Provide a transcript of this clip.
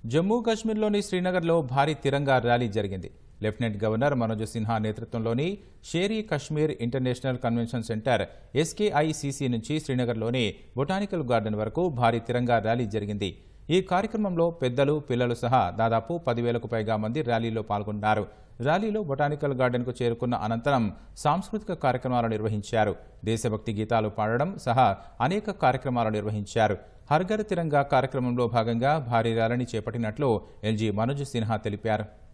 జమ్మూ కాశ్మీర్లోని శ్రీనగర్లో భారీ తిరంగా ర్యాలీ జరిగింది లెఫ్టినెంట్ గవర్నర్ మనోజ్ సిన్హా నేతృత్వంలోని Sheri Kashmir international convention centre SKICC నుంచి శ్రీనగర్లోని బొటానికల్ గార్డెన్ వరకు భారీ తిరంగా ర్యాలీ జరిగింది ఈ కార్యక్రమంలో పెద్దలు పిల్లలు సహా దాదాపు పదివేలకు పైగా మంది ర్యాలీలో పాల్గొన్నారు ర్యాలీలో బొటానికల్ గార్డెన్కు చేరుకున్న అనంతరం సాంస్కృతిక కార్యక్రమాలు నిర్వహించారు దేశభక్తి గీతాలు పాడడం సహా అనేక కార్యక్రమాలు నిర్వహించారు హర్ఘర్ తిరంగా కార్యక్రమంలో భాగంగా భారీ ర్యాలీని చేపట్టినట్లు ఎల్జీ మనోజ్ సిన్హా తెలిపారు